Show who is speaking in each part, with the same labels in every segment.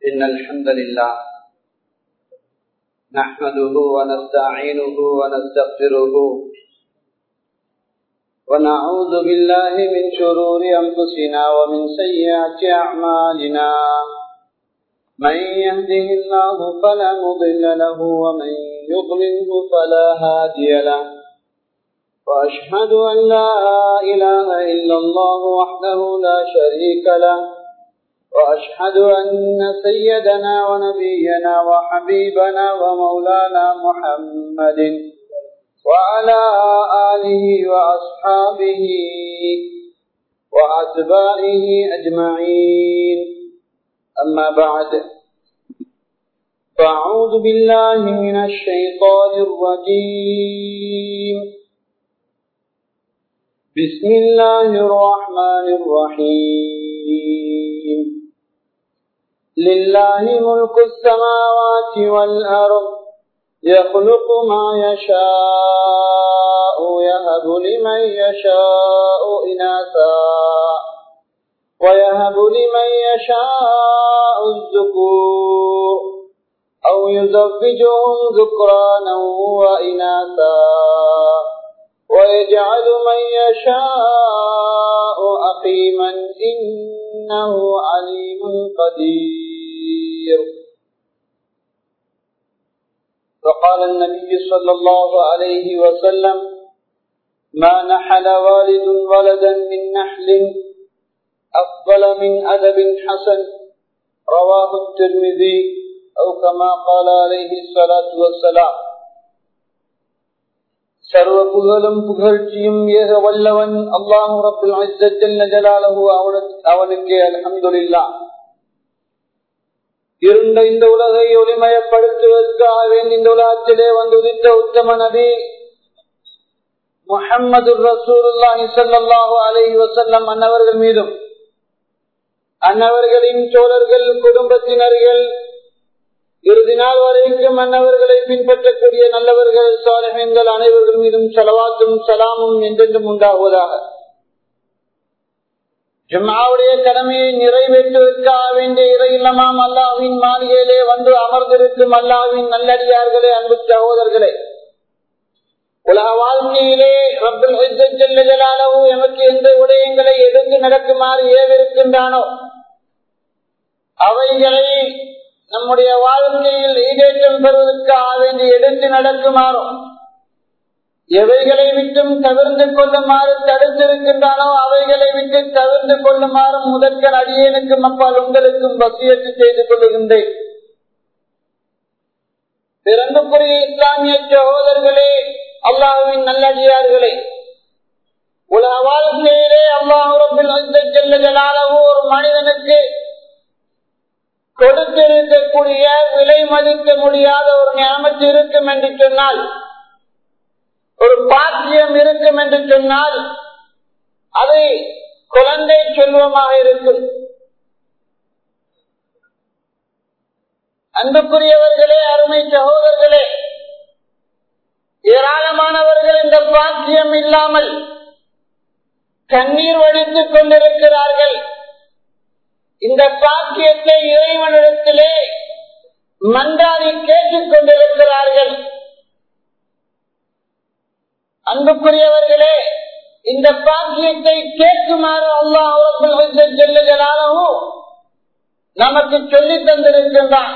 Speaker 1: إن الحمد لله نحمده ونستعينه ونستغفره ونعوذ بالله من شرور أنفسنا ومن سيئات أعمالنا من يهده الله فلا مضل له ومن يضلله فلا هادي له وأشهد أن لا إله إلا الله وحده لا شريك له وأشهد أن سيدنا ونبينا وحبيبنا ومولانا محمد وعلى آله وأصحابه وأتباعه أجمعين أما بعد فأعوذ بالله من الشيطان الرجيم بسم الله الرحمن الرحيم لله ملك السماوات والأرض يخلق ما يشاء يهب لمن يشاء إناثا ويهب لمن يشاء الذكور أو يزوجهم ذكرانا وإناثا ويجعل من يشاء أقيما إنه عليم قدير فقال النبي صلى الله عليه وسلم ما نحل والد ولدا من نحل أفضل من أدب حسن رواه الترمذي أو كما قال عليه الصلاة والسلام சர்வ புகழும் புகழ்ச்சியும் ஏக வல்லவன் அல்லாஹு ரபுல் ஜலாலஹு அவனுக்கே அலமதுல்லா இருந்த இந்த உலகை ஒளிமயப்படுத்துவதற்காக இந்த உலகத்திலே வந்து உதித்த உத்தம நபி முஹம்மது ரசூலுல்லாஹி ஸல்லல்லாஹு அலைஹி வஸல்லம் அன்னவர்கள் மீதும் அன்னவர்களின் சோழர்கள் குடும்பத்தினர்கள் இறுதி நாள் வரைக்கும் மன்னவர்களை பின்பற்றக்கூடிய நல்லவர்கள் சாலகங்கள் அனைவர்கள் மீதும் செலவாத்தும் சலாமும் என்றென்றும் உண்டாகுவதாக ஜும்மாவுடைய கடமையை நிறைவேற்றுவதற்காக வேண்டிய இறையில்லமாம் அல்லாவின் மாளிகையிலே வந்து அமர்ந்திருக்கும் அல்லாவின் நல்லடியார்களே அன்பு சகோதரர்களே உலக வாழ்க்கையிலே ரப்பில் ஜலாலவு எமக்கு எந்த உடையங்களை எடுத்து நடக்குமாறு ஏவிருக்கின்றானோ அவைகளை நம்முடைய வாழ்க்கையில் ஈடேற்றம் பெறுவதற்காக வேண்டி எடுத்து நடக்குமாறும் எவைகளை விட்டும் தவிர்த்து கொள்ளுமாறு தடுத்திருக்கின்றானோ அவைகளை விட்டு தவிர்த்து கொள்ளுமாறும் முதற்கன் அடியேனுக்கும் அப்பால் உங்களுக்கும் வசியத்து செய்து கொள்ளுகின்றேன் பிறந்துக்குரிய இஸ்லாமிய சகோதரர்களே அல்லாஹுவின் நல்லடியார்களே உலக வாழ்க்கையிலே அல்லாஹு ஒரு மனிதனுக்கு கொடுத்திருக்கக்கூடிய விலை மதிக்க முடியாத ஒரு ஞாபகத்து இருக்கும் என்று சொன்னால் ஒரு பாக்கியம் இருக்கும் என்று சொன்னால் அது குழந்தை செல்வமாக இருக்கும் அன்புக்குரியவர்களே அருமை சகோதரர்களே ஏராளமானவர்கள் இந்த பாக்கியம் இல்லாமல் கண்ணீர் வடித்துக் கொண்டிருக்கிறார்கள் இந்த பாக்கியத்தை இறைவனிடத்திலே மன்றாடி கேட்டுக் கொண்டிருக்கிறார்கள் அன்புக்குரியவர்களே இந்த பாக்கியத்தை கேட்குமாறு அல்லாஹ் நமக்கு சொல்லி தந்திருக்கின்றான்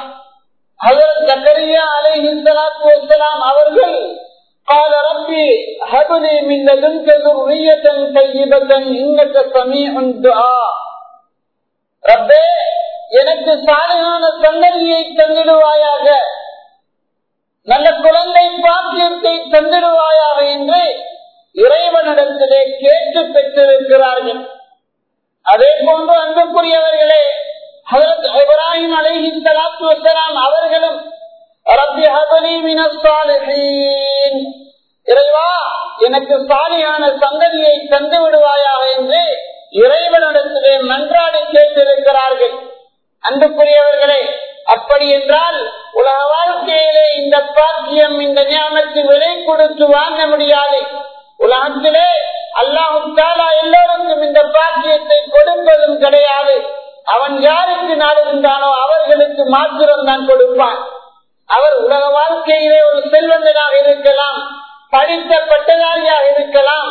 Speaker 1: அவர்கள் قال ربي هب لي من لدنك ذرية طيبة إنك سميع الدعاء ரப்பே எனக்கு சாலையான சந்ததியை தந்திடுவாயாக நல்ல குழந்தை பாக்கியத்தை தந்திடுவாயாக என்று இறைவனிடத்திலே கேட்டு பெற்றிருக்கிறார்கள் அதே போன்று அன்புக்குரியவர்களே இப்ராஹிம் அலைஹி சலாத்து வசலாம் அவர்களும் ரப்பி ஹபலி மினசாலிஹீன் இறைவா எனக்கு சாலியான சந்ததியை தந்து விடுவாயாக என்று இறைவனிடத்திலே மன்றாடி கேட்டிருக்கிறார்கள் அன்புக்குரியவர்களே அப்படி என்றால் உலக வாழ்க்கையிலே இந்த பாக்கியம் இந்த ஞானத்து விலை கொடுத்து வாங்க முடியாது உலகத்திலே அல்லாஹு தாலா எல்லோருக்கும் இந்த பாக்கியத்தை கொடுப்பதும் கிடையாது அவன் யாருக்கு நாடுகின்றானோ அவர்களுக்கு மாத்திரம் தான் கொடுப்பான் அவர் உலக வாழ்க்கையிலே ஒரு செல்வந்தனாக இருக்கலாம் படித்த பட்டதாரியாக இருக்கலாம்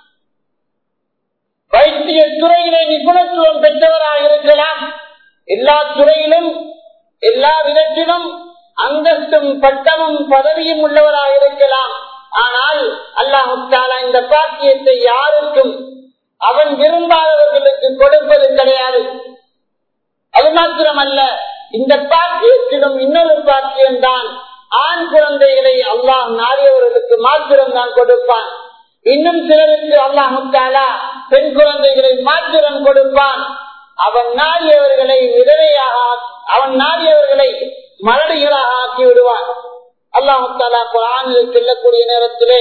Speaker 1: வைத்திய துறையிலே நிபுணத்துவம் பெற்றவராக இருக்கலாம் எல்லா துறையிலும் எல்லா விதத்திலும் அந்தஸ்தும் பட்டமும் பதவியும் உள்ளவராக இருக்கலாம் ஆனால் அல்லாஹாலா இந்த பாக்கியத்தை யாருக்கும் அவன் விரும்பாதவர்களுக்கு கொடுப்பது கிடையாது அது மாத்திரமல்ல இந்த பாக்கியத்திலும் இன்னொரு பாக்கியம்தான் ஆண் குழந்தைகளை அல்லாஹ் நாடியவர்களுக்கு மாத்திரம் தான் கொடுப்பான் இன்னும் சிலருக்கு அல்லாஹாலா பெண் குழந்தைகளை மாத்திரம் கொடுப்பான் அவன் நாடியவர்களை விதவையாக அவன் நாடியவர்களை மலடிகளாக ஆக்கி விடுவான் அல்லாஹு தாலா குரானில் செல்லக்கூடிய நேரத்திலே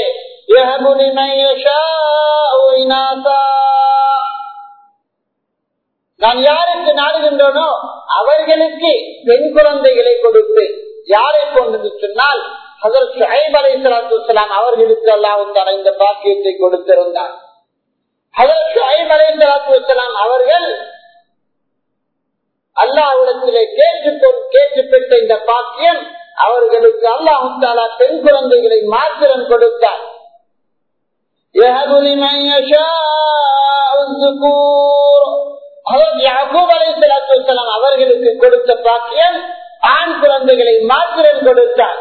Speaker 1: நான் யாருக்கு நாடுகின்றனோ அவர்களுக்கு பெண் குழந்தைகளை கொடுத்து யாரை கொண்டு சொன்னால் அதற்கு ஐப் அலை சலாத்து அவர்களுக்கு அல்லாஹு தாலா இந்த பாக்கியத்தை கொடுத்திருந்தார் அதற்கு ஐப் அலை சலாத்து அவர்கள் அல்லாஹிடத்திலே கேட்டு கேட்டு பெற்ற இந்த பாக்கியம் அவர்களுக்கு அல்லாஹு தாலா பெண் குழந்தைகளை மாத்திரம் கொடுத்தார் அவர்களுக்கு கொடுத்த பாக்கியம் ஆண் குழந்தைகளை மாத்திரம் கொடுத்தார்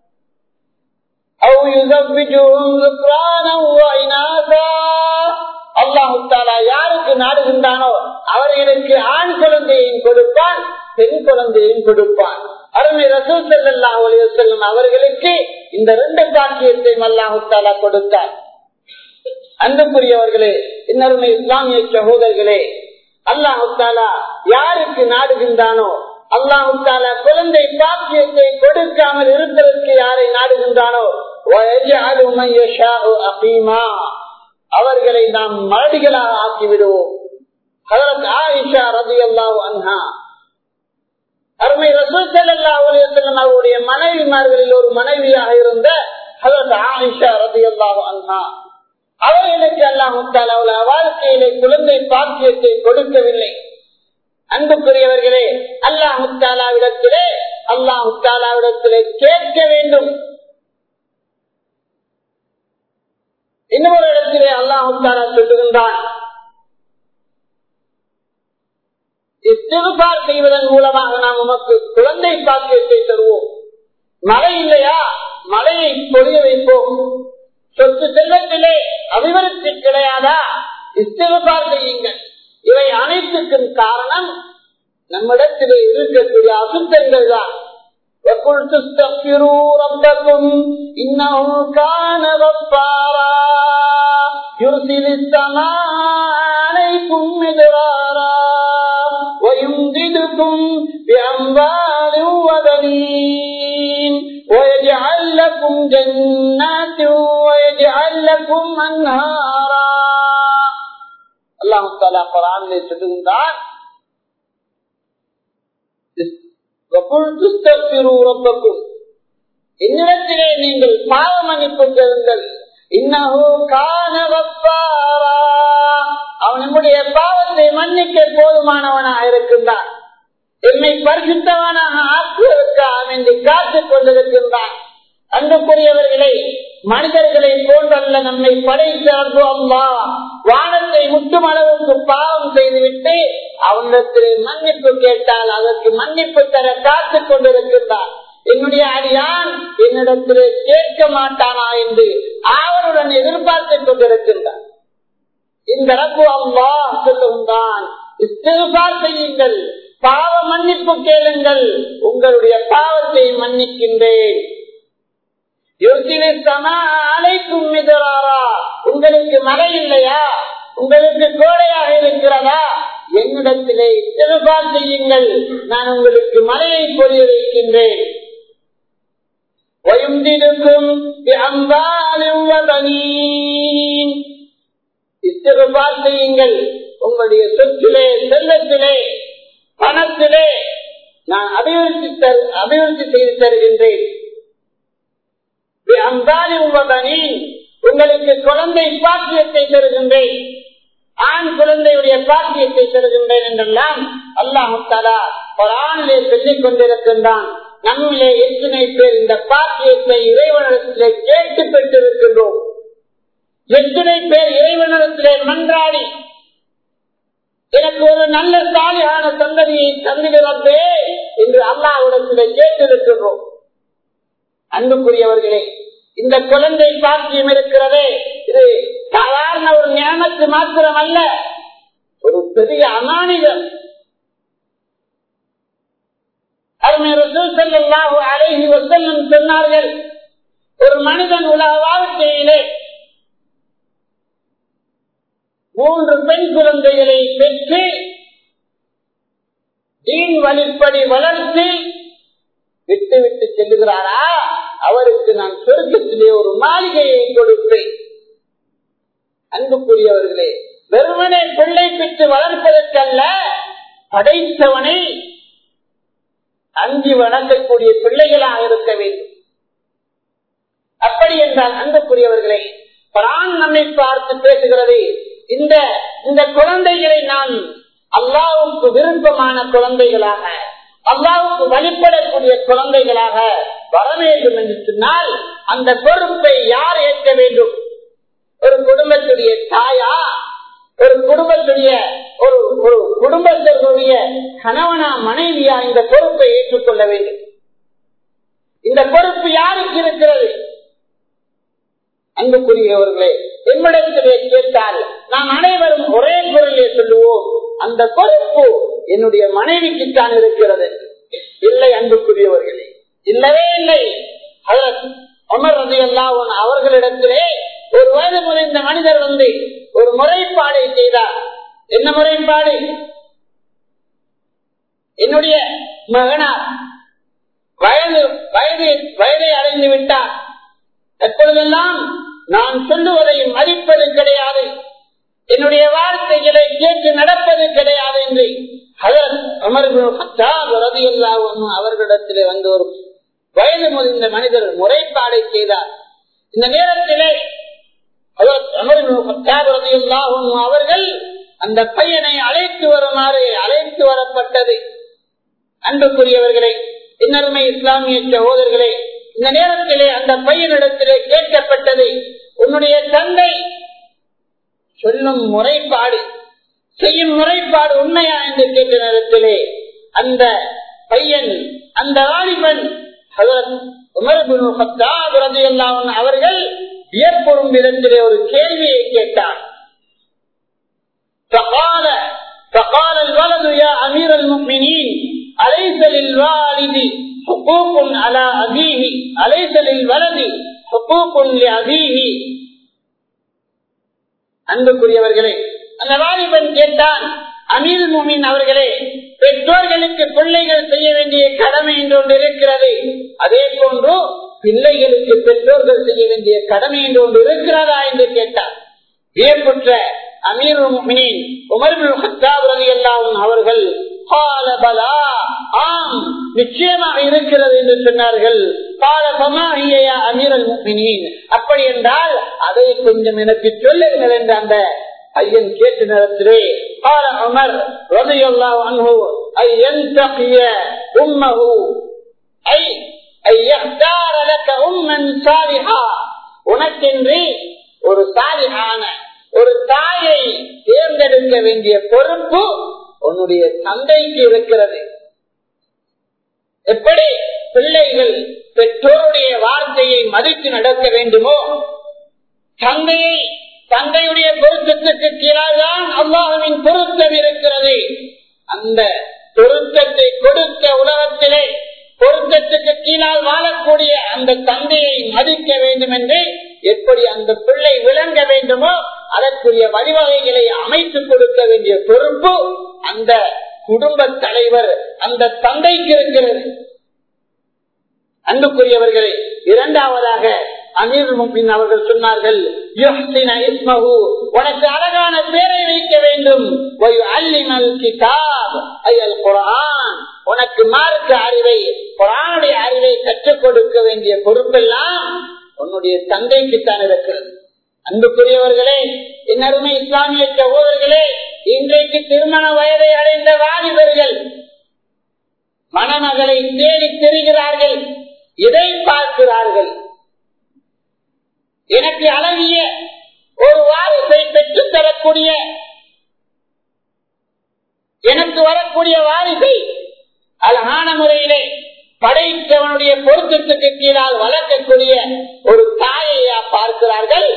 Speaker 1: அல்லாஹு தாலா யாருக்கு நாடுகின்றானோ அவர்களுக்கு ஆண் குழந்தையையும் கொடுப்பான் பெண் குழந்தையையும் கொடுப்பான் அருமை ரசூல் செல்லாஹ் செல்லும் அவர்களுக்கு இந்த ரெண்டு பாக்கியத்தையும் அல்லாஹு தாலா கொடுத்தார் அன்புக்குரியவர்களே இன்னருமை இஸ்லாமிய சகோதரர்களே அல்லாஹு தாலா யாருக்கு நாடுகின்றானோ அல்லாஹு தாலா குழந்தை பாக்கியத்தை கொடுக்காமல் இருப்பதற்கு யாரை நாடுகின்றானோ அவர்களை நாம் மலடிகளாக ஆக்கிவிடுவோம் ஆயிஷா ரதி அல்லாஹ் அன்ஹா அருமை ரசூல் சல்லா அலுவலம் அவருடைய மனைவிமார்களில் ஒரு மனைவியாக இருந்த ஆயிஷா ரதி அல்லாஹ் அன்ஹா அவர்களுக்கு அல்லாஹு வாழ்க்கையிலே குழந்தை பாக்கியத்தை கொடுக்கவில்லை அன்புக்குரியவர்களே அல்லாஹு தாலாவிடத்திலே அல்லாஹு தாலாவிடத்திலே கேட்க வேண்டும் இன்னொரு இடத்திலே அல்லாஹு தாலா சொல்லுகின்றான் இஸ்திருபார் செய்வதன் மூலமாக நாம் உமக்கு குழந்தை பாக்கியத்தை தருவோம் மழை இல்லையா மழையை பொழிய வைப்போம் சொத்து செல்வத்திலே அபிவிருத்தி கிடையாதா இஸ்திருபார் செய்யுங்கள் இவை அனைத்துக்கும் காரணம் நம்மிடத்திலே இருக்கக்கூடிய அசுத்தங்கள் தான் وقلت استغفروا ربكم إنه كان غفارا يرسل السماء عليكم مدرارا ويمددكم بأموال وبنين ويجعل لكم جنات ويجعل لكم أنهارا الله تعالى قرآن சொல்லுகின்றார் என்னிடத்திலே நீங்கள் பாவ மன்னிப்பு பெறுங்கள் அவன் நம்முடைய பாவத்தை மன்னிக்க போதுமானவனாக இருக்கின்றான் என்னை பரிசுத்தவனாக ஆக்குவதற்காக வேண்டி காத்துக் கொண்டிருக்கின்றான் அன்புக்குரியவர்களை மனிதர்களை போன்றல்ல நம்மை படைத்த அல்லா வானத்தை முட்டும் அளவுக்கு பாவம் செய்துவிட்டு அவனிடத்தில் மன்னிப்பு கேட்டால் அதற்கு மன்னிப்பு தர காத்துக் கொண்டிருக்கின்றான் என்னுடைய அடியான் என்னிடத்தில் கேட்க மாட்டானா என்று அவருடன் எதிர்பார்த்துக் கொண்டிருக்கின்றான் இந்த ரப்பு அல்லா சொல்லுகின்றான் செய்யுங்கள் பாவ மன்னிப்பு கேளுங்கள் உங்களுடைய பாவத்தை மன்னிக்கின்றேன் அனைக்கும் மிதராரா உங்களுக்கு மழை இல்லையா உங்களுக்கு கோடையாக இருக்கிறதா என்னிடத்திலே திருபால் செய்யுங்கள் நான் உங்களுக்கு மழையை பொரிய வைக்கின்றேன் வயுந்திருக்கும் இத்திருபால் செய்யுங்கள் உங்களுடைய சொத்திலே செல்லத்திலே பணத்திலே நான் அபிவிருத்தி அபிவிருத்தி செய்து தருகின்றேன் உங்களுக்கு குழந்தை பாக்கியத்தை தருகின்றேன் ஆண் குழந்தையுடைய பாக்கியத்தை பெறுகின்றேன் என்றெல்லாம் அல்லாஹு தாலா குரானிலே சொல்லிக் கொண்டிருக்கின்றான் நம்மிலே எத்தனை பேர் இந்த பாக்கியத்தை இறைவனிடத்திலே கேட்டு பெற்றிருக்கின்றோம் எத்தனை பேர் இறைவனிடத்திலே மன்றாடி எனக்கு ஒரு நல்ல சாலியான சந்ததியை தந்திருந்தே என்று அல்லாஹ்விடத்திலே கேட்டிருக்கின்றோம் அன்புக்குரியவர்களே இந்த குழந்தை பாக்கியம் இருக்கிறதே இது சாதாரண ஒரு ஞானத்து மாத்திரம் அல்ல ஒரு பெரிய அமானிதம் அழகி வசல்லம் சொன்னார்கள் ஒரு மனிதன் உலக வாழ்க்கையிலே மூன்று பெண் குழந்தைகளை பெற்று தீன் வழிப்படி வளர்த்து விட்டு விட்டு செல்லுகிறாரா அவருக்கு நான் சொர்க்கத்திலே ஒரு மாளிகையை கொடுப்பேன் அன்புக்குரியவர்களே வெறுமனே பிள்ளை பெற்று வளர்ப்பதற்கல்ல படைத்தவனை அஞ்சு வணங்கக்கூடிய பிள்ளைகளாக இருக்க வேண்டும் அப்படி என்றால் அன்புக்குரியவர்களே பிரான் நம்மை பார்த்து பேசுகிறது இந்த இந்த குழந்தைகளை நான் அல்லாவுக்கு விருப்பமான குழந்தைகளாக அல்லாவுக்கு வழிபடக்கூடிய குழந்தைகளாக வர வேண்டும் என்று சொன்னால் அந்த பொறுப்பை யார் ஏற்க வேண்டும் ஒரு குடும்பத்துடைய தாயா ஒரு குடும்பத்துடைய ஒரு ஒரு குடும்பத்தினுடைய கணவனா மனைவியா இந்த பொறுப்பை ஏற்றுக்கொள்ள வேண்டும் இந்த பொறுப்பு யாருக்கு இருக்கிறது அன்புக்குரியவர்களே என்னிடத்திலே கேட்டால் நாம் அனைவரும் ஒரே குரலே சொல்லுவோம் அந்த பொறுப்பு என்னுடைய மனைவிக்குத்தான் இருக்கிறது இல்லை அன்புக்குரியவர்களே இல்லவே இல்லை அமர் ரதி அல்லாவன் அவர்களிடத்திலே ஒரு வயது முறைந்த மனிதர் வந்து ஒரு முறைப்பாடை செய்தார் என்ன முறைப்பாடு என்னுடைய மகனார் வயது வயது வயதை அடைந்து விட்டார் எப்பொழுதெல்லாம் நான் சொல்லுவதையும் மதிப்பது கிடையாது என்னுடைய வார்த்தைகளை கேட்டு நடப்பது கிடையாது என்று அவர்களிடத்திலே வந்து ஒரு வயது முதிர்ந்த மனிதர் முறைப்பாடை செய்தார் இந்த நேரத்திலே அவர்கள் அந்த பையனை அழைத்து வருமாறு அழைத்து வரப்பட்டது அன்புக்குரியவர்களே இன்னருமை இஸ்லாமிய சகோதரர்களே இந்த நேரத்திலே அந்த பையனிடத்திலே கேட்கப்பட்டது உன்னுடைய தந்தை சொல்லும் முறைப்பாடு செய்யும் முறைப்பாடு உண்மையா என்று கேட்ட நேரத்திலே அந்த பையன் அந்த வாலிபன் அவர்கள் வியப்பொரும் விதத்திலே ஒரு கேள்வியை கேட்டார் فقال فقال الولد يا امير المؤمنين اليس للوالد حقوق على ابيه اليس للولد حقوق لابيه அன்புக்குரியவர்களே அந்த வாலிபன் கேட்டான் அமீர் முமின் அவர்களே பெற்றோர்களுக்கு பிள்ளைகள் செய்ய வேண்டிய கடமை என்று ஒன்று இருக்கிறது அதே போன்று பிள்ளைகளுக்கு பெற்றோர்கள் செய்ய வேண்டிய கடமை என்று ஒன்று இருக்கிறதா என்று கேட்டார் வியப்புற்ற அமீர் முமினின் உமர் எல்லாம் அவர்கள் ஆம் நிச்சயமாக இருக்கிறது என்று சொன்னார்கள் அமீரல் முக்மினின் அப்படி என்றால் அதை கொஞ்சம் எனக்கு சொல்லுங்கள் என்று அந்த ஐயன் கேட்ட நேரத்திலே قال عمر رضي الله عنه أن ينتقي أمه أي أن يختار لك أما صالحا உனக்கென்று ஒரு சாலிகான ஒரு தாயை தேர்ந்தெடுக்க வேண்டிய பொறுப்பு உன்னுடைய தந்தைக்கு இருக்கிறது எப்படி பிள்ளைகள் பெற்றோருடைய வார்த்தையை மதித்து நடக்க வேண்டுமோ தந்தையை தந்தையுடைய பொருத்தத்துக்கு கீழால்தான் அல்லாஹுவின் பொருத்தம் இருக்கிறது அந்த பொருத்தத்தை கொடுத்த உலகத்திலே பொருத்தத்துக்கு கீழால் வாழக்கூடிய அந்த தந்தையை மதிக்க வேண்டும் என்று எப்படி அந்த பிள்ளை விளங்க வேண்டுமோ அதற்குரிய வழிவகைகளை அமைத்து கொடுக்க வேண்டிய பொறுப்பு அந்த குடும்ப தலைவர் அந்த தந்தைக்கு இருக்கிறது அன்புக்குரியவர்களே இரண்டாவதாக அமீர் முப்பின் அவர்கள் சொன்னார்கள் உனக்கு அழகான பேரை வைக்க வேண்டும் உனக்கு மார்க்க அறிவை குரானுடைய அறிவை கற்றுக் கொடுக்க வேண்டிய பொறுப்பெல்லாம் உன்னுடைய தந்தைக்குத்தான் இருக்கிறது அன்புக்குரியவர்களே என் அருமை இஸ்லாமிய சகோதரர்களே இன்றைக்கு திருமண வயதை அடைந்த வாலிபர்கள் மணமகளை தேடி தெரிகிறார்கள் இதை பார்க்கிறார்கள் எனக்கு அழகிய ஒரு வாரிசை பெற்றுத் தரக்கூடிய எனக்கு வரக்கூடிய வாரிசை அழகான முறையிலே படைத்தவனுடைய பொருத்தத்துக்கு கீழால் வளர்க்கக்கூடிய ஒரு தாயையா பார்க்கிறார்கள்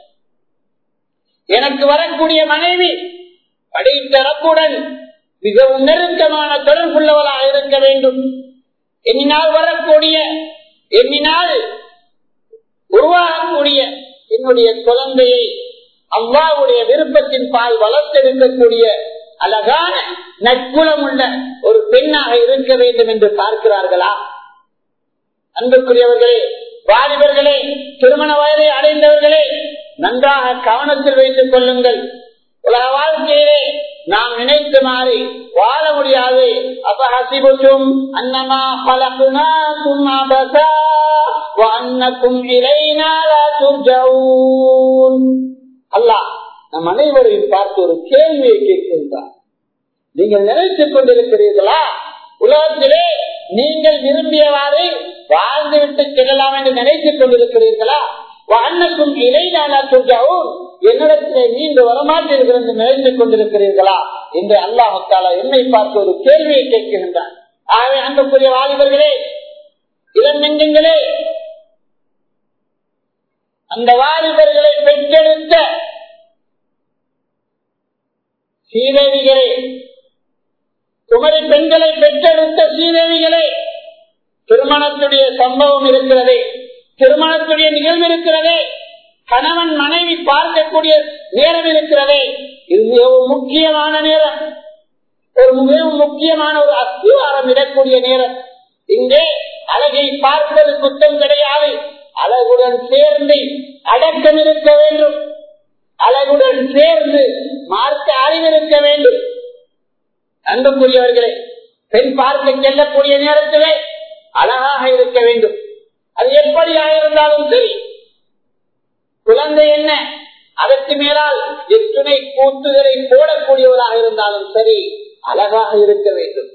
Speaker 1: எனக்கு வரக்கூடிய மனைவி படைத்த ரப்புடன் மிகவும் நெருக்கமான தொடர்புள்ளவளாக இருக்க வேண்டும் எண்ணினால் வரக்கூடிய எண்ணினால் உருவாகக்கூடிய என்னுடைய குழந்தையை அவ்வாவுடைய விருப்பத்தின் பால் வளர்த்தெடுக்கக்கூடிய அழகான நட்புலம் உள்ள ஒரு பெண்ணாக இருக்க வேண்டும் என்று பார்க்கிறார்களா அன்புக்குரியவர்களே வாலிபர்களே திருமண வயதை அடைந்தவர்களே நன்றாக கவனத்தில் வைத்துக் கொள்ளுங்கள் உலக வாழ்க்கையிலே நாம் நினைத்து மாறி வாழ முடியாது அப்ப ஹசிபுக்கும் அன்னமா பலகுனாக்கும் அபசா அன்னக்கும் அல்லாஹ் நம் அனைவரையும் பார்த்து ஒரு கேள்வியை கேட்கின்றார் நீங்கள் நினைத்துக் கொண்டிருக்கிறீர்களா உலகத்திலே நீங்கள் விரும்பியவாறு வாழ்ந்துவிட்டு செல்லலாம் என்று நினைத்துக் கொண்டிருக்கிறீர்களா அன்னக்கும் இலைநாளா சொல்றாவும் என்னிடத்திலே நீண்டு வரமாட்டீர்கள் என்று நினைத்துக் கொண்டிருக்கிறீர்களா என்று அல்லாஹால என்னை பார்த்து ஒரு கேள்வியை கேட்கின்றார் ஆகவே அன்புக்குரிய வாலிபர்களே இளம் நெஞ்சங்களே அந்த வாலிபர்களை பெற்றெடுத்த சீதேவிகளே குமரி பெண்களை பெற்றெடுத்த சீதேவிகளே திருமணத்துடைய சம்பவம் இருக்கிறதே திருமணத்துடைய நிகழ்வு இருக்கிறதே கணவன் மனைவி பார்க்கக்கூடிய நேரம் இருக்கிறதே இது மிகவும் முக்கியமான நேரம் ஒரு மிகவும் முக்கியமான ஒரு அஸ்திவாரம் இடக்கூடிய நேரம் இங்கே அழகை பார்ப்பது குத்தம் கிடையாது அழகுடன் சேர்ந்து அடக்கம் இருக்க வேண்டும் அழகுடன் சேர்ந்து மார்க்க அறிவிருக்க வேண்டும் அன்புக்குரியவர்களே பெண் பார்க்க செல்லக்கூடிய நேரத்திலே அழகாக இருக்க வேண்டும் அது எப்படியாக இருந்தாலும் சரி குழந்தை என்ன அதற்கு மேலால் எத்துணை கூத்துகளை போடக்கூடியவராக இருந்தாலும் சரி அழகாக இருக்க வேண்டும்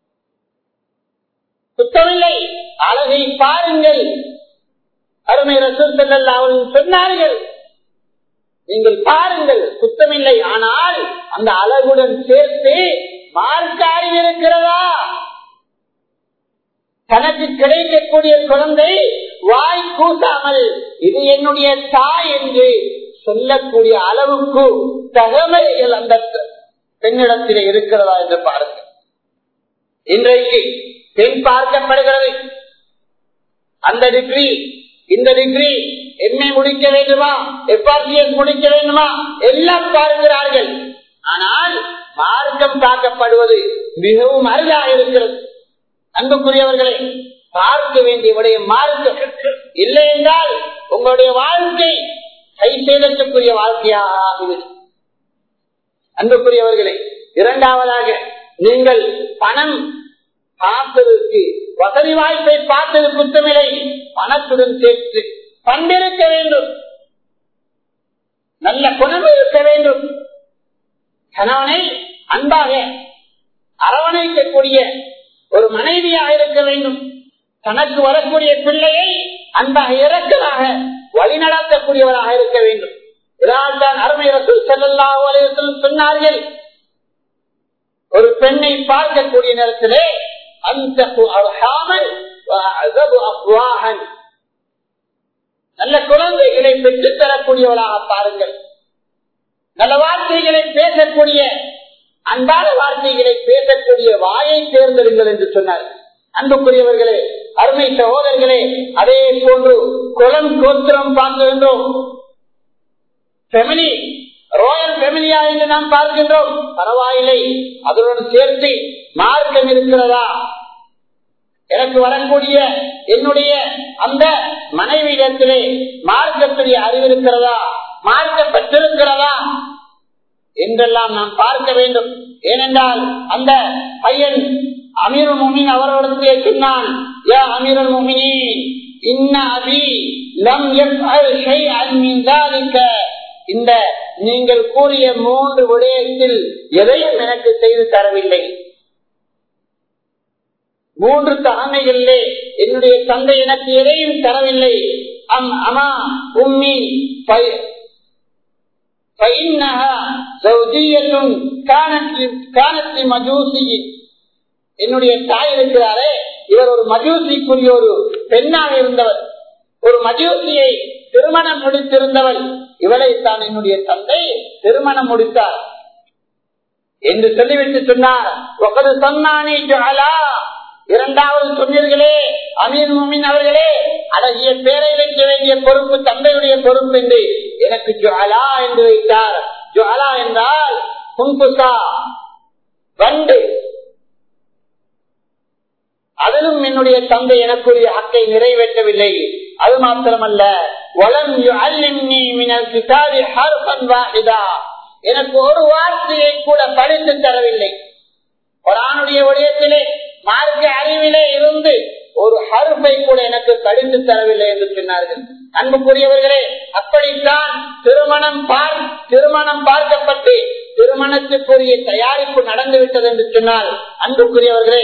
Speaker 1: சுத்தமில்லை அழகை பாருங்கள் அருமை ரசூல் அவர்கள் சொன்னார்கள் நீங்கள் பாருங்கள் சுத்தமில்லை ஆனால் அந்த அழகுடன் சேர்த்து மார்க்க அறிவு இருக்கிறதா தனக்கு கிடைக்கக்கூடிய குழந்தை வாய் கூட்டாமல் இது என்னுடைய தாய் என்று சொல்லக்கூடிய அளவுக்கு தகவல்கள் அந்த பெண்ணிடத்தில் இருக்கிறதா என்று பாருங்கள் இன்றைக்கு பெண் பார்க்கப்படுகிறது அந்த டிகிரி இந்த டிகிரி எம்ஏ முடிக்க வேண்டுமா எஃப்ஆர்சிஎஸ் முடிக்க வேண்டுமா எல்லாம் பார்க்கிறார்கள் ஆனால் மார்க்கம் பார்க்கப்படுவது மிகவும் அரிதாக இருக்கிறது அன்புக்குரியவர்களை பார்க்க வேண்டிய விடயம் மார்க்கம் இல்லை என்றால் உங்களுடைய வாழ்க்கை கை செய்தற்குரிய வாழ்க்கையாக ஆகிவிடும் அன்புக்குரியவர்களே இரண்டாவதாக நீங்கள் பணம் பார்த்ததற்கு வசதி வாய்ப்பை பார்த்தது குத்தமில்லை பணத்துடன் சேர்த்து பண்டிருக்க வேண்டும் நல்ல குணம் இருக்க வேண்டும் கணவனை அன்பாக அரவணைக்கக்கூடிய ஒரு மனைவியாக இருக்க வேண்டும் தனக்கு வரக்கூடிய பிள்ளையை அன்பாக இறக்கமாக வழிநடத்தக்கூடியவராக இருக்க வேண்டும் இதனால்தான் அருமை ரசூல் செல்லல்லா சொன்னார்கள் ஒரு பெண்ணை பார்க்கக்கூடிய நேரத்திலே அந்த நல்ல குழந்தைகளை பெற்றுத் தரக்கூடியவளாக பாருங்கள் நல்ல வார்த்தைகளை பேசக்கூடிய அன்பான வார்த்தைகளை பேசக்கூடிய வாயை தேர்ந்தெடுங்கள் என்று சொன்னார் அன்புக்குரியவர்களே அருமை சகோதரர்களே அதே போன்று குளம் கோத்திரம் பார்க்கின்றோம் ஃபெமிலி ரோயல் ஃபெமிலியா என்று நாம் பார்க்கின்றோம் பரவாயில்லை அதனுடன் சேர்த்து மார்க்கம் இருக்கிறதா எனக்கு வரக்கூடிய என்னுடைய அந்த மனைவியிடத்திலே மார்க்கத்துடைய அறிவு இருக்கிறதா மார்க்கம் பெற்றிருக்கிறதா என்றெல்லாம் நாம் பார்க்க வேண்டும் ஏனென்றால் அந்த பையன் அமீருல் முமின் அவர்களிடத்திலே சொன்னான் யா அமீருல் முமினி இன்ன அபி லம் யஃஅல் ஷைஅன் மின் ذلك இந்த நீங்கள் கூறிய மூன்று விடயத்தில் எதையும் எனக்கு செய்து தரவில்லை மூன்று தகமைகளிலே என்னுடைய தந்தை எனக்கு எதையும் தரவில்லை அம் அமா உம்மி என்னுடைய தாய் இருக்கிறாரே இவர் ஒரு மஜூசிக்குரிய ஒரு பெண்ணாக இருந்தவர் ஒரு மஜூசியை திருமணம் முடித்திருந்தவள் இவளை தான் என்னுடைய தந்தை திருமணம் முடித்தார் என்று சொல்லிவிட்டு சொன்னார் சொன்னானே இரண்டாவது சொன்னீர்களே அமீர் முமின் அவர்களே அழகிய பேரை வைக்க வேண்டிய பொறுப்பு தந்தையுடைய பொறுப்பு என்று எனக்கு ஜுவலா என்று வைத்தார் ஜுவலா என்றால் குங்குசா வண்டு அதிலும் என்னுடைய தந்தை எனக்குரிய ஹக்கை நிறைவேற்றவில்லை அது மாத்திரமல்ல வளம் எனக்கு ஒரு வார்த்தையை கூட படித்து தரவில்லை ஒரு ஆணுடைய விடயத்திலே மார்க்க அறிவிலே இருந்து ஒரு ஹருப்பை கூட எனக்கு படித்து தரவில்லை என்று சொன்னார்கள் அன்புக்குரியவர்களே அப்படித்தான் திருமணம் பார் திருமணம் பார்க்கப்பட்டு திருமணத்துக்குரிய தயாரிப்பு நடந்துவிட்டது என்று சொன்னால் அன்புக்குரியவர்களே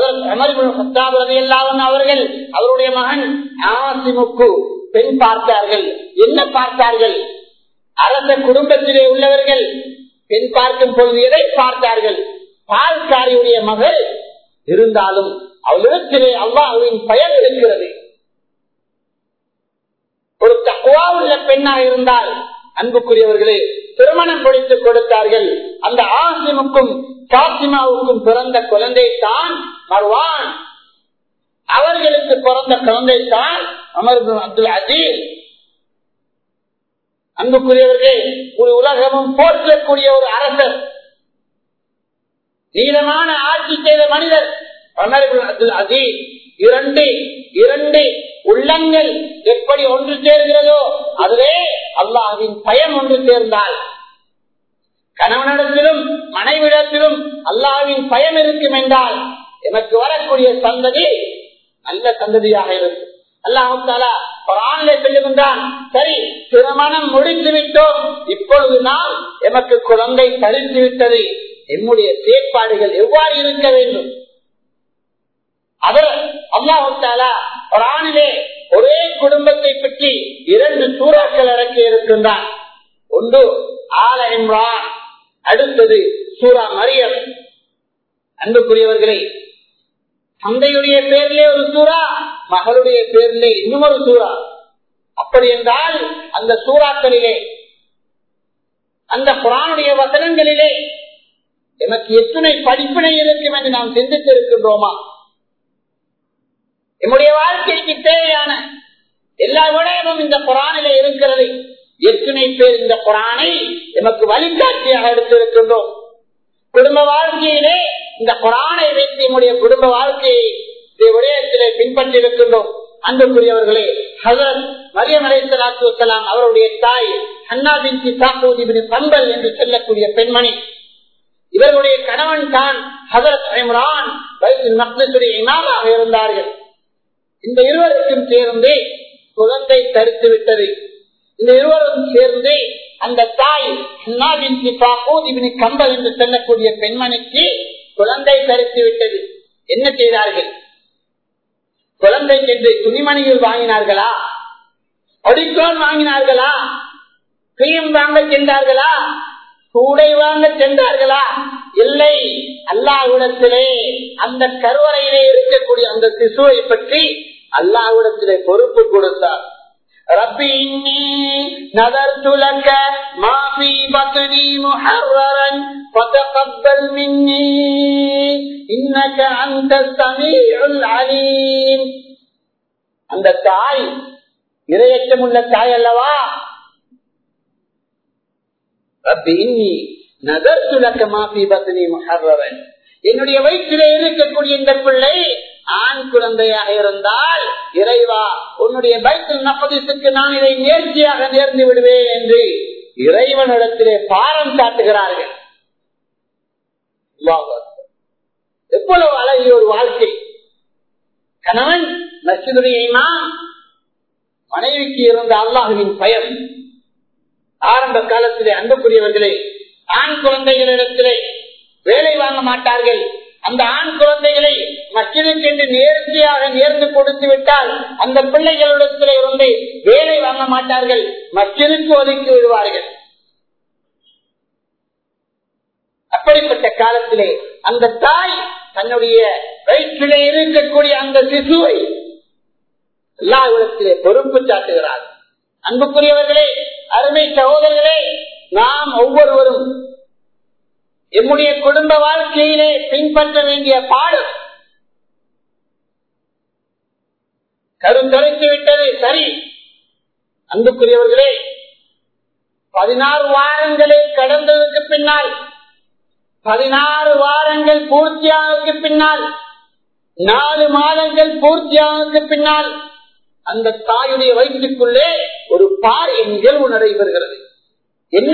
Speaker 1: அமர்வு அவர்கள் அவருடைய மகன் ஆசிமுக்கு பெண் பார்த்தார்கள் என்ன பார்த்தார்கள் அரச குடும்பத்திலே உள்ளவர்கள் பெண் பார்க்கும் பொழுது எதை பார்த்தார்கள் பால்காரியுடைய மகள் இருந்தாலும் அவளிடத்திலே அல்லாஹுவின் பயன் இருக்கிறது ஒரு தக்குவா உள்ள பெண்ணாக இருந்தால் அன்புக்குரியவர்களே திருமணம் படித்து கொடுத்தார்கள் அந்த ஆசிமுக்கும் காசிமாவுக்கும் பிறந்த குழந்தை தான் மர்வான் அவர்களுக்கு பிறந்த குழந்தை தான் அமர் அப்துல் அஜீஸ் அன்புக்குரியவர்களே ஒரு உலகமும் போற்றக்கூடிய ஒரு அரசர் நீளமான ஆட்சி செய்த மனிதர் அமர் அஜீஸ் இரண்டு இரண்டு உள்ளங்கள் எப்படி ஒன்று சேர்கிறதோ அதுவே அல்லாஹின் பயம் ஒன்று சேர்ந்தால் கணவனிடத்திலும் மனைவிடத்திலும் அல்லாவின் பயம் இருக்கும் என்றால் எனக்கு வரக்கூடிய சந்ததி நல்ல சந்ததியாக இருக்கும் அல்லாஹாலா குரானிலே சொல்லுகின்றான் சரி திருமணம் முடித்து விட்டோம் இப்பொழுது நாம் எமக்கு குழந்தை தரித்து விட்டது எம்முடைய செயற்பாடுகள் எவ்வாறு இருக்க வேண்டும் அவர் அல்லாஹாலா குரானிலே ஒரே குடும்பத்தை பற்றி இரண்டு சூறாக்கள் இறக்கி இருக்கின்றான் ஒன்று ஆல இம்ரான் அடுத்தது சூரா மரியம் அன்புக்குரியவர்களே தந்தையுடைய பேரிலே ஒரு சூறா மகளுடைய பேரிலே இன்னும் ஒரு சூறா அப்படி என்றால் அந்த சூறாக்களிலே அந்த குரானுடைய வசனங்களிலே எனக்கு எத்தனை படிப்பினை இருக்கும் என்று நாம் சிந்தித்திருக்கின்றோமா நம்முடைய வாழ்க்கைக்கு தேவையான எல்லா விடயமும் இந்த குரானிலே இருக்கிறது எத்தனை பேர் இந்த குரானை எமக்கு வழிகாட்டியாக எடுத்திருக்கின்றோம் குடும்ப வாழ்க்கையிலே இந்த குரானை வைத்து நம்முடைய குடும்ப வாழ்க்கையை விடயத்திலே பின்பற்றி இருக்கின்றோம் அன்புக்குரியவர்களே ஹசரத் மரியம் அலைசலாத்து வலாம் அவருடைய தாய் ஹன்னாபின் சாக்கூதி பம்பல் என்று சொல்லக்கூடிய பெண்மணி இவர்களுடைய கணவன் தான் ஹசரத் இம்ரான் மக்னசுடைய இமாமாக இருந்தார்கள் இந்த இருவருக்கும் சேர்ந்து குழந்தை தடுத்து விட்டது இந்த இருவரும் சேர்ந்து அந்த தாய் கம்பல் என்று சொல்லக்கூடிய பெண்மணிக்கு குழந்தை தரித்து விட்டது என்ன செய்தார்கள் குழந்தைக்கு என்று துணிமணிகள் வாங்கினார்களா அடிக்கோன் வாங்கினார்களா கிரீம் வாங்க சென்றார்களா கூடை வாங்க சென்றார்களா இல்லை அல்லாஹ்விடத்திலே அந்த கருவறையிலே இருக்கக்கூடிய அந்த சிசுவை பற்றி அல்லாஹ்விடத்திலே பொறுப்பு கொடுத்தார் ربي إني نذرت لك ما في بطني محررا فتقبل مني إنك أنت السميع العليم அந்த தாய் இரையச்சம் உள்ள தாய் அல்லவா ரப்பி இன்னி நதர்த்து லக்க மாஃபி பத்னி முஹர்ரரன் என்னுடைய வயிற்றிலே இருக்கக்கூடிய இந்த பிள்ளை ஆண் குழந்தையாக இருந்தால் இறைவா உன்னுடைய பைத்தில் நப்பதித்துக்கு நான் இதை நேர்ச்சியாக நேர்ந்து விடுவேன் என்று இறைவனிடத்திலே பாரம் காட்டுகிறார்கள் எவ்வளவு அழகிய ஒரு வாழ்க்கை கணவன் நச்சுடைய இமாம் மனைவிக்கு இருந்த அல்லாஹுவின் பயன் ஆரம்ப காலத்திலே அன்புக்குரியவர்களே ஆண் குழந்தைகளிடத்திலே வேலை வாங்க மாட்டார்கள் அந்த ஆண் குழந்தைகளை மச்சினுக்கு என்று நேர்த்தியாக நேர்ந்து கொடுத்து விட்டால் அந்த பிள்ளைகளிடத்திலே இருந்து வேலை வாங்க மாட்டார்கள் மச்சினுக்கு ஒதுக்கி விடுவார்கள் அப்படிப்பட்ட காலத்திலே அந்த தாய் தன்னுடைய வயிற்றிலே இருக்கக்கூடிய அந்த சிசுவை எல்லா இடத்திலே பொறுப்பு சாட்டுகிறார் அன்புக்குரியவர்களே அருமை சகோதரர்களே நாம் ஒவ்வொருவரும் எம்முடைய குடும்ப வாழ்க்கையிலே பின்பற்ற வேண்டிய பாடம் கருத்தொலைத்து விட்டது சரி அன்புக்குரியவர்களே பதினாறு வாரங்களை கடந்ததற்கு பின்னால் பதினாறு வாரங்கள் பூர்த்தியானதுக்கு பின்னால் நாலு மாதங்கள் பூர்த்தியானதுக்கு பின்னால் அந்த தாயுடைய வயிற்றுக்குள்ளே ஒரு பார் நிகழ்வு நடைபெறுகிறது என்ன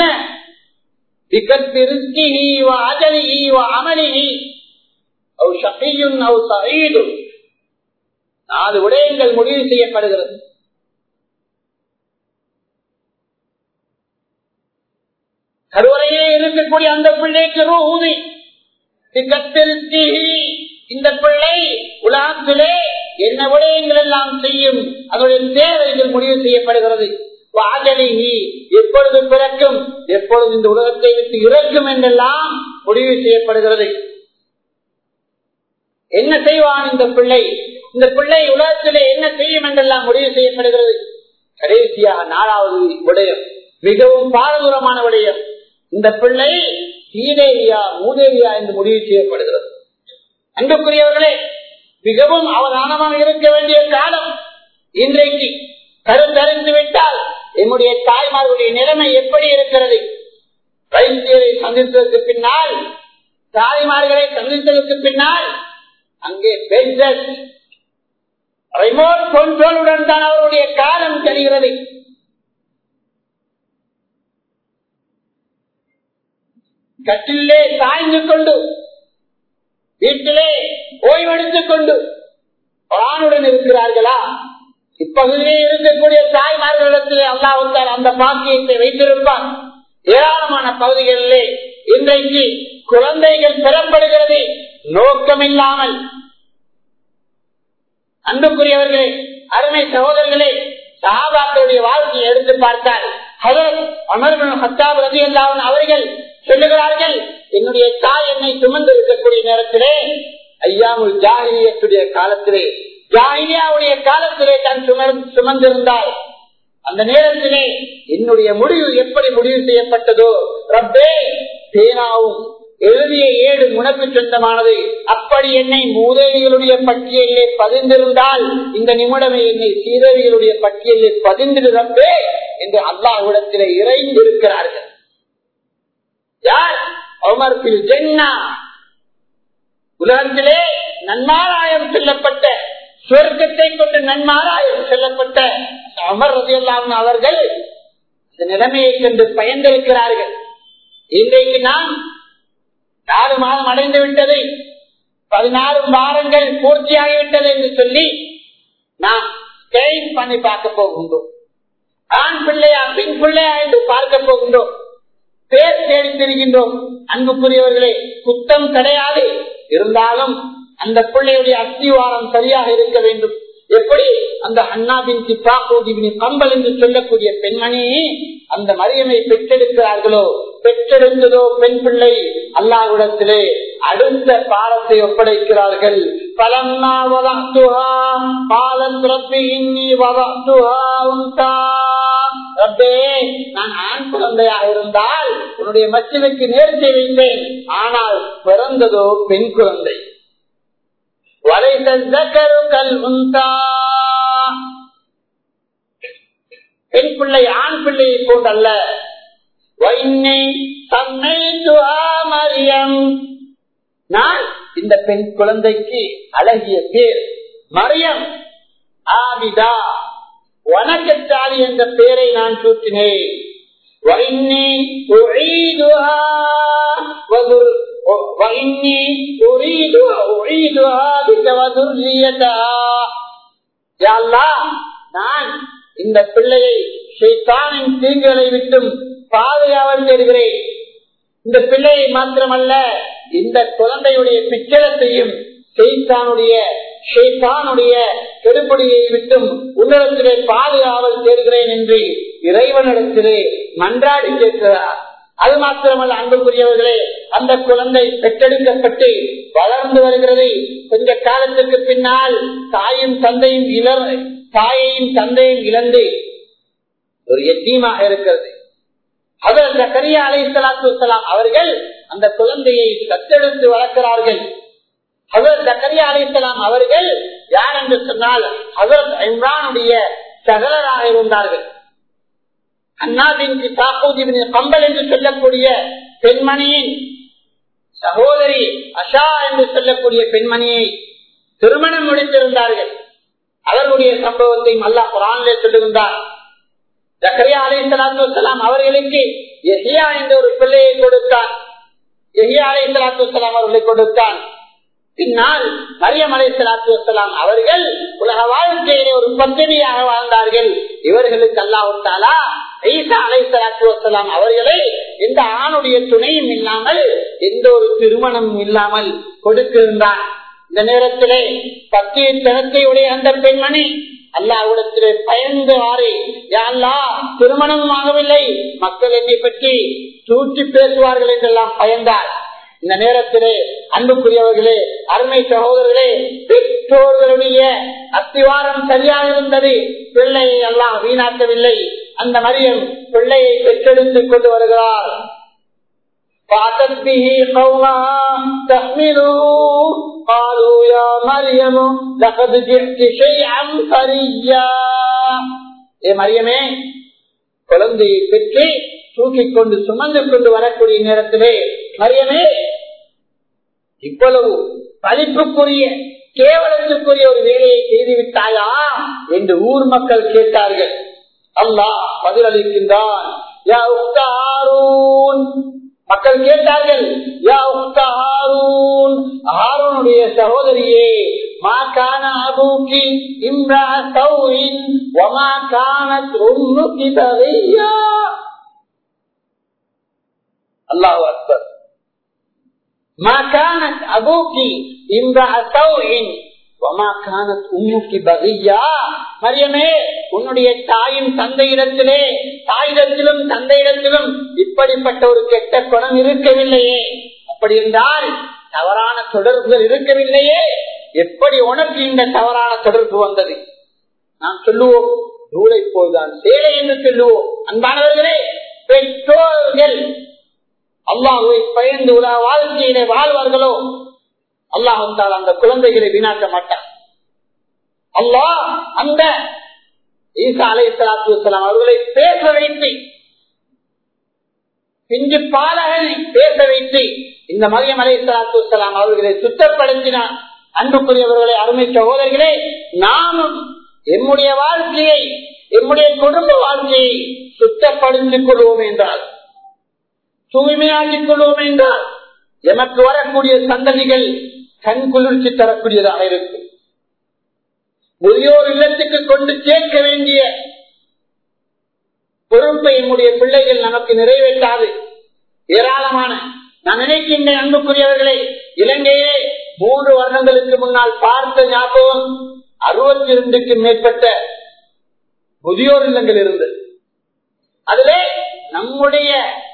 Speaker 1: நாலு விடயங்கள் முடிவு செய்யப்படுகிறது கருவறையிலே இருக்கக்கூடிய அந்த பிள்ளைக்கு ரூதி இந்த பிள்ளை உலகத்திலே என்ன விடயங்கள் எல்லாம் செய்யும் அதனுடைய தேவைகள் முடிவு செய்யப்படுகிறது எப்பொழுது பிறக்கும் எப்பொழுது இந்த உலகத்தை விட்டு இறக்கும் என்றெல்லாம் முடிவு செய்யப்படுகிறது என்ன செய்வான் இந்த பிள்ளை இந்த பிள்ளை உலகத்திலே என்ன செய்யும் என்றெல்லாம் முடிவு செய்யப்படுகிறது கடைசியாக நாலாவது விடயம் மிகவும் பாரதூரமான விடயம் இந்த பிள்ளை சீதேவியா மூதேவியா என்று முடிவு செய்யப்படுகிறது அன்புக்குரியவர்களே மிகவும் அவதானமாக இருக்க வேண்டிய காலம் இன்றைக்கு கருத்தறிந்து விட்டால் என்னுடைய தாய்மார்களுடைய நிலைமை எப்படி இருக்கிறது வைத்தியரை சந்தித்ததற்கு பின்னால் தாய்மார்களை சந்தித்ததற்கு பின்னால் அங்கே ரிமோட் கண்ட்ரோலுடன் தான் அவருடைய காலம் தெரிகிறது கட்டிலே சாய்ந்து கொண்டு வீட்டிலே ஓய்வெடுத்துக் கொண்டு ஆணுடன் இருக்கிறார்களா இப்பகுதியே இருக்கக்கூடிய தாய்மார்களிடத்திலே அல்லாவுத்தால் அந்த பாக்கியத்தை வைத்திருப்பான் ஏராளமான பகுதிகளிலே இன்றைக்கு குழந்தைகள் பெறப்படுகிறது நோக்கமில்லாமல் அன்புக்குரியவர்களே அருமை சகோதரர்களே சஹாபாக்களுடைய வாழ்க்கையை எடுத்து பார்த்தால் அமர்மன் ஹத்தாப் ரதி அல்லாவன் அவர்கள் சொல்லுகிறார்கள் என்னுடைய தாய் என்னை சுமந்து இருக்கக்கூடிய நேரத்திலே ஐயாமுல் ஜாகிரியத்துடைய காலத்திலே ஜாகிரியாவுடைய காலத்திலே தான் சுமந்திருந்தால் அந்த நேரத்திலே என்னுடைய முடிவு எப்படி முடிவு செய்யப்பட்டதோ ரப்பே பேனாவும் எழுதிய ஏடு உனக்கு சொந்தமானது அப்படி என்னை மூதேவிகளுடைய பட்டியலிலே பதிந்திருந்தால் இந்த நிமிடமே என்னை சீதேவிகளுடைய பட்டியலிலே பதிந்திருந்தே என்று அல்லாஹ்விடத்திலே இறைந்திருக்கிறார்கள் யார் அமர்பில் ஜென்னா உலகத்திலே நன்மாராயம் செல்லப்பட்ட சுவர்க்கத்தை கொண்டு நன்மாராயம் செல்லப்பட்ட அமர் ரதியல்லாம் அவர்கள் இந்த நிலைமையை கண்டு பயந்திருக்கிறார்கள் இன்றைக்கு நாம் நாலு மாதம் அடைந்து விட்டது பதினாறு வாரங்கள் பூர்த்தியாகிவிட்டது என்று சொல்லி நாம் ஸ்கேன் பண்ணி பார்க்க போகின்றோம் ஆண் பிள்ளையா பெண் பிள்ளையா என்று பார்க்க போகின்றோம் பேர் தேடி தெரிகின்றோம் அன்புக்குரியவர்களே குத்தம் கிடையாது இருந்தாலும் அந்த பிள்ளையுடைய அஸ்திவாரம் சரியாக இருக்க வேண்டும் எப்படி அந்த அண்ணாபின் சிப்பாக்கோதிபின் கம்பல் என்று சொல்லக்கூடிய பெண்மணி அந்த மரியமை பெற்றெடுக்கிறார்களோ பெற்றெடுத்ததோ பெண் பிள்ளை அல்லாவிடத்திலே அடுத்த பாலத்தை ஒப்படைக்கிறார்கள் பலம்னா வதத்துஹா பாலன் பிறப்பு இன்னி வதத்துஹா உண்டா ரப்பே நான் ஆண் குழந்தையாக இருந்தால் உன்னுடைய மச்சினுக்கு நேர்த்தி வைத்தேன் ஆனால் பிறந்ததோ பெண் குழந்தை பெண் பிள்ளை ஆண் பிள்ளையை போன்றல்ல மரியம் நான் இந்த பெண் குழந்தைக்கு அழகிய பேர் மரியம் ஆபிதா வணக்கச்சாலி என்ற பெயரை நான் சூட்டினேன் وإني أريد أعيدها بك وذريتها يا الله நான் இந்த பிள்ளையை ஷைத்தானின் தீங்குகளை விட்டும் பாதுகாவல் தேடுகிறேன் இந்த பிள்ளையை மாத்திரமல்ல இந்த குழந்தையுடைய பிச்சலத்தையும் செய்தானுடைய ஷெய்தானுடைய கெடுபடியை விட்டும் உன்னிடத்திலே பாதுகாவல் தேடுகிறேன் என்று இறைவனிடத்திலே மன்றாடி கேட்கிறார் அது மாத்திரமல்ல அன்புக்குரியவர்களே அந்த குழந்தை பெற்றெடுக்கப்பட்டு வளர்ந்து வருகிறது கொஞ்ச காலத்துக்கு பின்னால் தாயும் தந்தையும் இளர் தாயையும் தந்தையும் இழந்து ஒரு எத்தீமாக இருக்கிறது அவர் ஜக்கரியா அலை சலாத்து வலாம் அவர்கள் அந்த குழந்தையை தத்தெடுத்து வளர்க்கிறார்கள் அவர் ஜக்கரியா அலை அவர்கள் யார் என்று சொன்னால் அவர் இம்ரானுடைய சகலராக இருந்தார்கள் அண்ணாவின் கம்பல் என்று சொல்லக்கூடிய பெண்மணியின் சகோதரி அஷா என்று சொல்லக்கூடிய பெண்மணியை திருமணம் முடித்திருந்தார்கள் அவர்களுடைய சம்பவத்தையும் அல்லா குரானிலே சொல்லுகின்றார் ஜக்கரியா அலி சலாத்து வலாம் அவர்களுக்கு எஹியா என்ற ஒரு பிள்ளையை கொடுத்தான் எஹியா அலி சலாத்து வலாம் அவர்களை கொடுத்தான் பின்னால் மரியம் அலை சலாத்து வலாம் அவர்கள் உலக வாழ்க்கையிலே ஒரு பத்தினியாக வாழ்ந்தார்கள் இவர்களுக்கு அல்லாவிட்டாலா ஈசா அலை சலாத்து வலாம் அவர்களை எந்த ஆணுடைய துணையும் இல்லாமல் எந்த ஒரு திருமணமும் இல்லாமல் கொடுத்திருந்தான் இந்த நேரத்திலே பத்திய தினத்தையுடைய அந்த பெண்மணி அல்லாவிடத்திலே பயந்து மாறி யாழ்லா திருமணம் ஆகவில்லை மக்கள் என்னை பற்றி தூக்கி பேசுவார்கள் என்றெல்லாம் பயந்தார் இந்த நேரத்திலே அன்புக்குரியவர்களே அருமை சகோதரர்களே பெற்றோர்களுடைய அத்திவாரம் சரியாக இருந்தது பிள்ளையை எல்லாம் வீணாக்கவில்லை அந்த மரியம் பிள்ளையை பெற்றெடுத்துக் கொண்டு வருகிறார் فأتت به قومها تحمله قالوا يا مريم لقد جئت شيئا فريا ஏ மரியமே குழந்தையை பெற்று தூக்கிக் கொண்டு சுமந்து கொண்டு வரக்கூடிய நேரத்திலே மரியமே இவ்வளவு பழிப்புக்குரிய கேவலத்துக்குரிய ஒரு வேலையை செய்துவிட்டாயா என்று ஊர் மக்கள் கேட்டார்கள் அல்லாஹ் பதிலளிக்கின்றான் மக்கள் கேட்டார்கள் ஹாரூனுடைய சகோதரியே மா கான அபூக்கி இம்ரா சௌரின் ஒமா கானத் உம்முகி பகையா அல்லாஹ் அக்பர் மா கானத் அபூக்கி இம்ரா சௌரின் மரியமே உன்னுடைய தாயும் தந்தையிடத்திலே தாயிடத்திலும் தந்தையிடத்திலும் இப்படிப்பட்ட ஒரு கெட்ட குணம் இருக்கவில்லையே அப்படி என்றால் தவறான தொடர்புகள் இருக்கவில்லையே எப்படி உனக்கு இந்த தவறான தொடர்பு வந்தது நாம் சொல்லுவோம் நூலை போய்தான் சேலை என்று சொல்லுவோம் அன்பானவர்களே பெற்றோர்கள் அல்லாஹுவை பயந்து உலக வாழ்க்கையிலே வாழ்வார்களோ அல்லாஹால் அந்த குழந்தைகளை வீணாக்க மாட்டார் அல்லாஹ் அந்த ஈசா அலை சலாத்து வலாம் அவர்களை பேச வைத்து பிஞ்சு பாலகனை பேச வைத்து இந்த மரியம் அலை சலாத்து வலாம் அவர்களை சுத்தப்படுத்தினார் அன்புக்குரியவர்களை அருமை சகோதரர்களே நாமும் எம்முடைய வாழ்க்கையை எம்முடைய குடும்ப வாழ்க்கையை சுத்தப்படுத்திக் கொள்வோம் என்றால் தூய்மையாக்கிக் கொள்வோம் என்றால் எமக்கு வரக்கூடிய சந்ததிகள் கண் குளிர்ச்சி தரக்கூடியதாக இருக்கும் முதியோர் இல்லத்துக்கு கொண்டு சேர்க்க வேண்டிய பொறுப்பை என்னுடைய பிள்ளைகள் நமக்கு நிறைவேற்றாது ஏராளமான நான் நினைக்கின்றேன் அன்புக்குரியவர்களே இலங்கையே மூன்று வருடங்களுக்கு முன்னால் பார்த்த ஞாபகம் அறுபத்தி இரண்டுக்கு மேற்பட்ட முதியோர் இல்லங்கள் இருந்தது அதிலே நம்முடைய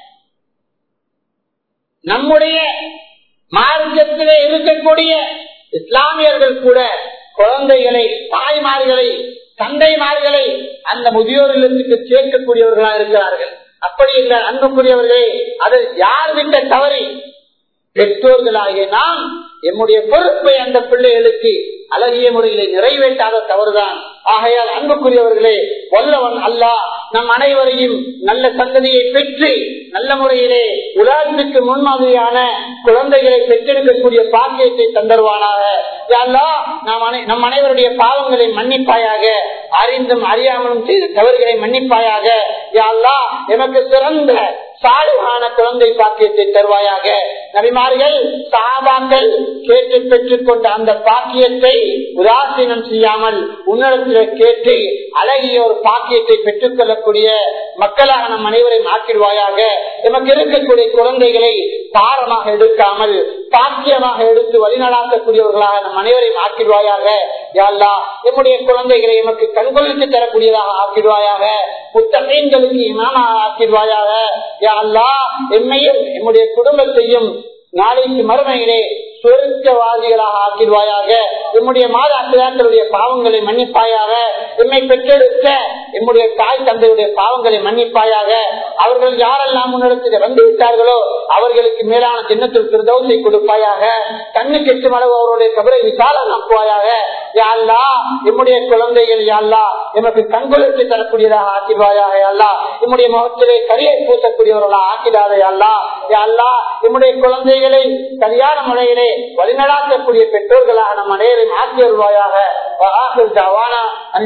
Speaker 1: நம்முடைய மார்க்கத்திலே இருக்கக்கூடிய இஸ்லாமியர்கள் கூட குழந்தைகளை தாய்மார்களை தந்தைமார்களை அந்த முதியோர் இல்லத்துக்கு சேர்க்கக்கூடியவர்களாக இருக்கிறார்கள் அப்படி என்ற அன்புக்குரியவர்களே அது யார் விட்ட தவறி பெற்றோர்களாகிய நாம் எம்முடைய பொறுப்பை அந்த பிள்ளைகளுக்கு அழகிய முறையிலே நிறைவேற்றாத தவறுதான் ஆகையால் அன்புக்குரியவர்களே வல்லவன் அல்லா நம் அனைவரையும் நல்ல சந்ததியை பெற்று நல்ல முறையிலே உலகத்துக்கு முன்மாதிரியான குழந்தைகளை பெற்றெடுக்கக்கூடிய பாக்கியத்தை தந்தருவானாக நாம் நம் அனைவருடைய பாவங்களை மன்னிப்பாயாக அறிந்தும் அறியாமலும் செய்த தவறுகளை மன்னிப்பாயாக யாழ்லா எமக்கு சிறந்த சாலிகான குழந்தை பாக்கியத்தை தருவாயாக நபிமார்கள் சாபாக்கள் கேட்டு பெற்றுக் கொண்ட அந்த பாக்கியத்தை உதாசீனம் செய்யாமல் உன்னிடத்தில் கேட்டு அழகிய ஒரு பாக்கியத்தை பெற்றுக் கொள்ளக்கூடிய மக்களாக நம் அனைவரையும் ஆக்கிடுவாயாக நமக்கு இருக்கக்கூடிய குழந்தைகளை பாரமாக எடுக்காமல் பாக்கியமாக எடுத்து வழிநடாத்தக்கூடியவர்களாக நம் அனைவரையும் ஆக்கிடுவாயாக யாழ்லா நம்முடைய குழந்தைகளை எமக்கு கண்கொள்ளுக்கு தரக்கூடியதாக ஆக்கிடுவாயாக புத்தகங்களுக்கு இமாமாக ஆக்கிடுவாயாக யாழ்லா எம்மையும் எம்முடைய குடும்பத்தையும் நாளைக்கு மறுமையிலே சுருக்கவாதிகளாக ஆக்கிடுவாயாக எம்முடைய மாதா பிதாக்களுடைய பாவங்களை மன்னிப்பாயாக எம்மை பெற்றெடுத்த எம்முடைய தாய் தந்தையுடைய பாவங்களை மன்னிப்பாயாக அவர்கள் யாரெல்லாம் முன்னிடத்தில் வந்து விட்டார்களோ அவர்களுக்கு மேலான சின்னத்தில் பிரதோசை கொடுப்பாயாக கண்ணு கெட்டும் அளவு அவருடைய கபரை விசாலமாக்குவாயாக யாழ்லா எம்முடைய குழந்தைகள் யாழ்லா எமக்கு கண்கொழுத்து தரக்கூடியதாக ஆக்கிடுவாயாக யாழ்லா எம்முடைய முகத்திலே கரியை பூசக்கூடியவர்களாக ஆக்கிடாத யாழ்லா யாழ்லா எம்முடைய குழந்தைகளை சரியான முறையிலே வழிநடாத்தக்கூடிய பெற்றோர்களாக நம் அனைவரையும் ஆக்கி வருவாயாக